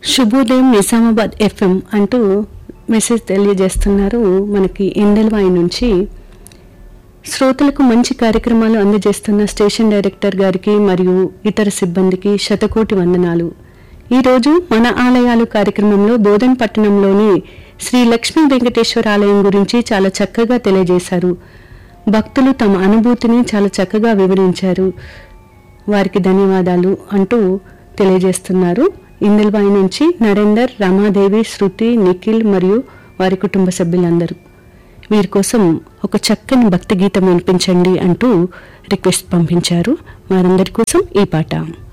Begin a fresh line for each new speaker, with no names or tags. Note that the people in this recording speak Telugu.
శుభోదయం నిజామాబాద్ ఎఫ్ఎం అంటూ మెసేజ్ తెలియజేస్తున్నారు మనకి ఇండల్వాయి నుంచి శ్రోతలకు మంచి కార్యక్రమాలు అందజేస్తున్న స్టేషన్ డైరెక్టర్ గారికి మరియు ఇతర సిబ్బందికి శతకోటి వందనాలు ఈరోజు మన ఆలయాలు కార్యక్రమంలో బోధన్ పట్టణంలోని శ్రీ లక్ష్మీ వెంకటేశ్వర ఆలయం గురించి చాలా చక్కగా తెలియజేశారు భక్తులు తమ అనుభూతిని చాలా చక్కగా వివరించారు వారికి ధన్యవాదాలు అంటూ తెలియజేస్తున్నారు ఇందల్బాయి నుంచి నరేందర్ రమాదేవి శృతి నిఖిల్ మరియు వారి కుటుంబ సభ్యులందరూ వీరి కోసం ఒక చక్కని భక్తి గీతం వినిపించండి అంటూ రిక్వెస్ట్ పంపించారు వారందరి కోసం ఈ పాట